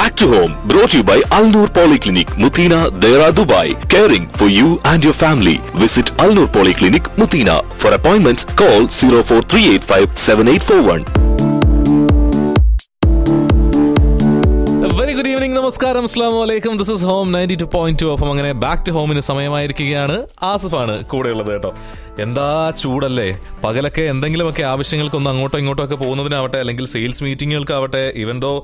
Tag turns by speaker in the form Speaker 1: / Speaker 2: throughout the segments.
Speaker 1: Back to home, brought to you by Al Noor Polyclinic, Mutina, Dera, Dubai. Caring for you and your family. Visit Al Noor Polyclinic, Mutina. For appointments, call 04385 7841.
Speaker 2: Very good evening നമസ്കാരം അസ്ലാം വലൈക്കും this is home ninety two point two അപ്പം അങ്ങനെ back to ഹോമിന് സമയമായിരിക്കുകയാണ് ആസിഫാണ് കൂടെയുള്ളത് കേട്ടോ എന്താ ചൂടല്ലേ പകലൊക്കെ എന്തെങ്കിലുമൊക്കെ ആവശ്യങ്ങൾക്കൊന്ന് അങ്ങോട്ടോ ഇങ്ങോട്ടോ ഒക്കെ പോകുന്നതിനാവട്ടെ അല്ലെങ്കിൽ സെയിൽസ് മീറ്റിങ്ങുകൾക്കാവട്ടെ ഈവൻ ദോ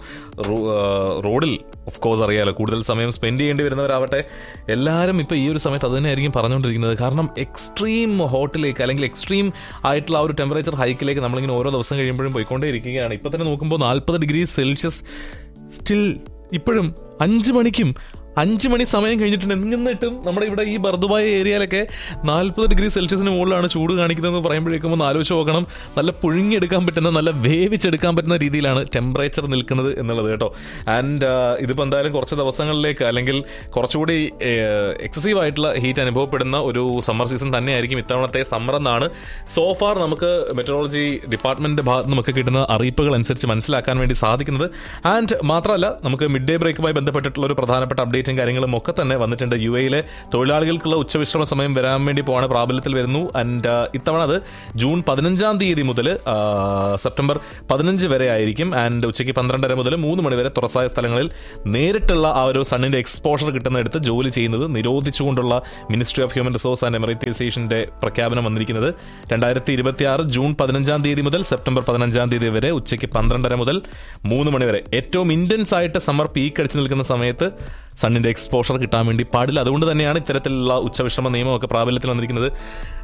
Speaker 2: റോഡിൽ ഓഫ് കോഴ്സ് അറിയാലോ കൂടുതൽ സമയം സ്പെൻഡ് ചെയ്യേണ്ടി വരുന്നവരാവട്ടെ എല്ലാവരും ഇപ്പോൾ ഈ ഒരു സമയത്ത് അത് തന്നെയായിരിക്കും പറഞ്ഞുകൊണ്ടിരിക്കുന്നത് കാരണം എക്സ്ട്രീം ഹോട്ടിലേക്ക് അല്ലെങ്കിൽ എക്സ്ട്രീം ആയിട്ടുള്ള ആ ഒരു ടെമ്പറേച്ചർ ഹൈക്കിലേക്ക് നമ്മളിങ്ങനെ ഓരോ ദിവസം കഴിയുമ്പോഴും പോയിക്കൊണ്ടേ ഇരിക്കുകയാണ് ഇപ്പോൾ തന്നെ നോക്കുമ്പോൾ നാൽപ്പത് ഡിഗ്രി സെൽഷ്യസ് സ്റ്റിൽ ഇപ്പോഴും അഞ്ച് മണിക്കും അഞ്ച് മണി സമയം കഴിഞ്ഞിട്ടുണ്ട് എന്നിട്ടും നമ്മുടെ ഇവിടെ ഈ ബർദുബായ ഏരിയയിലൊക്കെ നാൽപ്പത് ഡിഗ്രി സെൽഷ്യസിന് മുകളിലാണ് ചൂട് കാണിക്കുന്നതെന്ന് പറയുമ്പോഴേക്കും ഒന്ന് ആലോചിച്ച് നോക്കണം നല്ല പുഴുങ്ങിയെടുക്കാൻ പറ്റുന്ന നല്ല വേവിച്ചെടുക്കാൻ പറ്റുന്ന രീതിയിലാണ് ടെമ്പറേച്ചർ നിൽക്കുന്നത് എന്നുള്ളത് കേട്ടോ ആൻഡ് ഇതിപ്പോൾ എന്തായാലും കുറച്ച് ദിവസങ്ങളിലേക്ക് അല്ലെങ്കിൽ കുറച്ചുകൂടി എക്സസീവ് ആയിട്ടുള്ള ഹീറ്റ് അനുഭവപ്പെടുന്ന ഒരു സമ്മർ സീസൺ തന്നെയായിരിക്കും ഇത്തവണത്തെ സമ്മർ എന്നാണ് സോഫാർ നമുക്ക് മെറ്ററോളജി ഡിപ്പാർട്ട്മെന്റിന്റെ ഭാഗത്ത് നമുക്ക് കിട്ടുന്ന അറിയിപ്പുകൾ അനുസരിച്ച് മനസ്സിലാക്കാൻ വേണ്ടി സാധിക്കുന്നത് ആൻഡ് മാത്രമല്ല നമുക്ക് മിഡ് ഡേ ബ്രേക്കുമായി ബന്ധപ്പെട്ടിട്ടുള്ള ഒരു പ്രധാനപ്പെട്ട അപ്ഡേറ്റും കാര്യങ്ങളും ഒക്കെ തന്നെ വന്നിട്ടുണ്ട് യു എയിലെ തൊഴിലാളികൾക്കുള്ള ഉച്ചവിശ്രമ സമയം വരാൻ വേണ്ടി പോവാണ് പ്രാബല്യത്തിൽ വരുന്നു ആൻഡ് ഇത്തവണ അത് ജൂൺ പതിനഞ്ചാം തീയതി മുതൽ സെപ്റ്റംബർ പതിനഞ്ച് വരെ ആയിരിക്കും ആൻഡ് ഉച്ചയ്ക്ക് പന്ത്രണ്ടര മുതൽ മൂന്ന് മണി വരെ തുറസായ സ്ഥലങ്ങളിൽ നേരിട്ടുള്ള ആ ഒരു സണ്ണിന്റെ എക്സ്പോഷർ കിട്ടുന്നിടത്ത് ജോലി ചെയ്യുന്നത് നിരോധിച്ചുകൊണ്ടുള്ള ministry of human resource and എമറിറ്റൈസേഷന്റെ പ്രഖ്യാപനം വന്നിരിക്കുന്നത് രണ്ടായിരത്തി ഇരുപത്തി ആറ് ജൂൺ പതിനഞ്ചാം തീയതി മുതൽ സെപ്റ്റംബർ പതിനഞ്ചാം തീയതി വരെ ഉച്ചയ്ക്ക് പന്ത്രണ്ടര മുതൽ മൂന്ന് മണി വരെ ഏറ്റവും ഇന്റൻസ് ആയിട്ട് സമ്മർ പീക്ക് അടിച്ചു നിൽക്കുന്ന സമയത്ത് സണ്ണിന്റെ എക്സ്പോഷർ കിട്ടാൻ വേണ്ടി പാടില്ല അതുകൊണ്ട് തന്നെയാണ് ഇത്തരത്തിലുള്ള ഉച്ചവിശ്രമ നിയമമൊക്കെ പ്രാബല്യത്തിൽ വന്നിരിക്കുന്നത്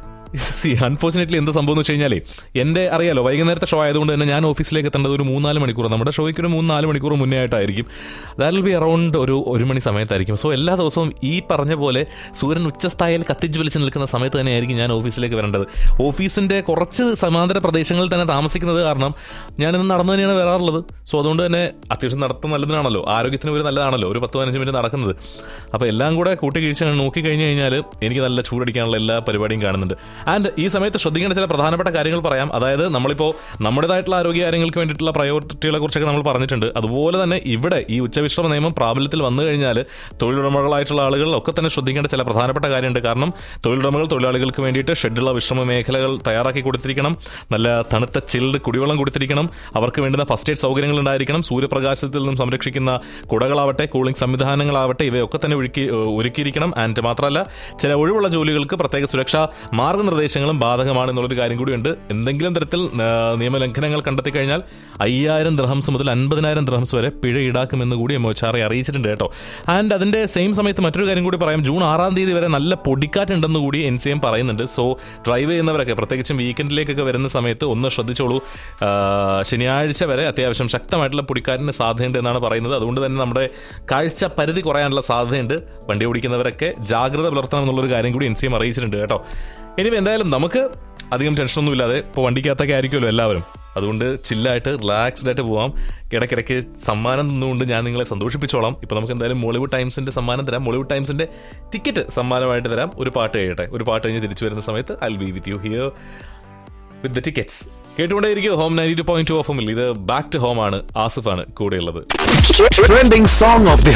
Speaker 2: സി അൺഫോർച്ചുനേറ്റ്ലി എന്താ സംഭവം എന്ന് വെച്ച് കഴിഞ്ഞാൽ എൻ്റെ അറിയാലോ വൈകുന്നേരത്തെ ഷോ ആയതുകൊണ്ട് തന്നെ ഞാൻ ഓഫീസിലേക്ക് എത്തേണ്ടത് ഒരു മൂന്നാല് മണിക്കൂർ നമ്മുടെ ഷോയ്ക്ക് ഒരു മൂന്ന് നാല് മണിക്കൂർ മുന്നേ ആയിട്ടായിരിക്കും ദാറ്റ് വിൽ ബി അറൗണ്ട് ഒരു ഒരു മണി സമയത്തായിരിക്കും സോ എല്ലാ ദിവസവും ഈ പറഞ്ഞ പോലെ സൂര്യൻ ഉച്ചസ്ഥായിൽ കത്തിച്ച് വലിച്ച് നിൽക്കുന്ന സമയത്ത് തന്നെയായിരിക്കും ഞാൻ ഓഫീസിലേക്ക് വരേണ്ടത് ഓഫീസിൻ്റെ കുറച്ച് സമാന്തര പ്രദേശങ്ങളിൽ തന്നെ താമസിക്കുന്നത് കാരണം ഞാനിന്ന് നടന്നു തന്നെയാണ് വരാറുള്ളത് സോ അതുകൊണ്ട് തന്നെ അത്യാവശ്യം നടത്തം നല്ലതിനാണല്ലോ ആരോഗ്യത്തിന് ഒരു നല്ലതാണല്ലോ ഒരു പത്ത് പതിനഞ്ച് മിനിറ്റ് നടക്കുന്നത് അപ്പോൾ എല്ലാം കൂടെ കൂട്ടി കഴിച്ച് നോക്കി കഴിഞ്ഞ് കഴിഞ്ഞാൽ എനിക്ക് നല്ല ചൂടടിക്കാനുള്ള എല്ലാ പരിപാടിയും കാണുന്നുണ്ട് ആൻഡ് ഈ സമയത്ത് ശ്രദ്ധിക്കേണ്ട ചില പ്രധാനപ്പെട്ട കാര്യങ്ങൾ പറയാം അതായത് നമ്മളിപ്പോൾ നമ്മുടേതായിട്ടുള്ള ആരോഗ്യ കാര്യങ്ങൾക്ക് വേണ്ടിയിട്ടുള്ള പ്രയോറിറ്റികളെ കുറിച്ചൊക്കെ നമ്മൾ പറഞ്ഞിട്ടുണ്ട് അതുപോലെ തന്നെ ഇവിടെ ഈ ഉച്ചവിശ്രമ നിയമം പ്രാബല്യത്തിൽ വന്നു കഴിഞ്ഞാൽ തൊഴിലുടമകളായിട്ടുള്ള ആളുകൾ ഒക്കെ തന്നെ ശ്രദ്ധിക്കേണ്ട ചില പ്രധാനപ്പെട്ട കാര്യമുണ്ട് കാരണം തൊഴിലുടമകൾ തൊഴിലാളികൾക്ക് വേണ്ടിയിട്ട് ഷെഡുള്ള വിശ്രമ മേഖലകൾ തയ്യാറാക്കി കൊടുത്തിരിക്കണം നല്ല തണുത്ത ചിൽഡ് കുടിവെള്ളം കൊടുത്തിരിക്കണം അവർക്ക് വേണ്ടുന്ന ഫസ്റ്റ് എയ്ഡ് സൗകര്യങ്ങൾ ഉണ്ടായിരിക്കണം സൂര്യപ്രകാശത്തിൽ നിന്നും സംരക്ഷിക്കുന്ന കുടകളാവട്ടെ കൂളിംഗ് സംവിധാനങ്ങളാവട്ടെ ഇവയൊക്കെ തന്നെ ഒരുക്കി ഒരുക്കിയിരിക്കണം ആൻഡ് മാത്രമല്ല ചില ഒഴിവുള്ള ജോലികൾക്ക് പ്രത്യേക സുരക്ഷാ മാർഗനിർദ്ദേശങ്ങളും ബാധകമാണ് എന്നുള്ളൊരു കാര്യം കൂടിയുണ്ട് എന്തെങ്കിലും തരത്തിൽ ആ, നിയമലംഘനങ്ങൾ കണ്ടെത്തി കഴിഞ്ഞാൽ അയ്യായിരം ദ്രഹംസ് മുതൽ അൻപതിനായിരം ദ്രഹംസ് വരെ പിഴ ഈടാക്കുമെന്ന് കൂടി എം ഒച്ച് അറിയിച്ചിട്ടുണ്ട് കേട്ടോ ആൻഡ് അതിന്റെ സെയിം സമയത്ത് മറ്റൊരു കാര്യം കൂടി പറയാം ജൂൺ ആറാം തീയതി വരെ നല്ല പൊടിക്കാറ്റുണ്ടെന്ന് കൂടി എൻ സി എം പറയുന്നുണ്ട് സോ ഡ്രൈവ് ചെയ്യുന്നവരൊക്കെ പ്രത്യേകിച്ചും വീക്കെൻഡിലേക്കൊക്കെ വരുന്ന സമയത്ത് ഒന്ന് ശ്രദ്ധിച്ചോളൂ ആ, ശനിയാഴ്ച വരെ അത്യാവശ്യം ശക്തമായിട്ടുള്ള പൊടിക്കാറ്റിന് സാധ്യതയുണ്ട് എന്നാണ് പറയുന്നത് അതുകൊണ്ട് തന്നെ നമ്മുടെ കാഴ്ച പരിധി കുറയാനുള്ള സാധ്യതയുണ്ട് വണ്ടി ഓടിക്കുന്നവരൊക്കെ ജാഗ്രത പുലർത്തണം എന്നുള്ളൊരു കാര്യം കൂടി എൻ സി എം അറിയിച്ചിട്ടുണ്ട് കേട്ടോ ഇനി എന്തായാലും നമുക്ക് അധികം ടെൻഷനൊന്നും ഇല്ലാതെ ഇപ്പോൾ വണ്ടിക്കകത്തൊക്കെ ആയിരിക്കുമല്ലോ എല്ലാവരും അതുകൊണ്ട് ചില്ലായിട്ട് റിലാക്സ്ഡ് ആയിട്ട് പോവാം ഇടയ്ക്കിടയ്ക്ക് സമ്മാനം നിന്നുകൊണ്ട് ഞാൻ നിങ്ങളെ സന്തോഷിപ്പിച്ചോളാം ഇപ്പോൾ നമുക്ക് എന്തായാലും മോളിവുഡ് ടൈംസിന്റെ സമ്മാനം തരാം മോളിവുഡ് ടൈംസിന്റെ ടിക്കറ്റ് സമ്മാനമായിട്ട് തരാം ഒരു പാട്ട് കഴിയട്ടെ ഒരു പാട്ട് കഴിഞ്ഞ് തിരിച്ചു വരുന്ന സമയത്ത് I be with you here with the tickets കേട്ടുകൊണ്ടേയിരിക്കും home ninety two point two of ഇത് ബാക്ക് ടു ഹോം ആണ് ആസിഫാണ് കൂടെയുള്ളത്
Speaker 1: Trending song of the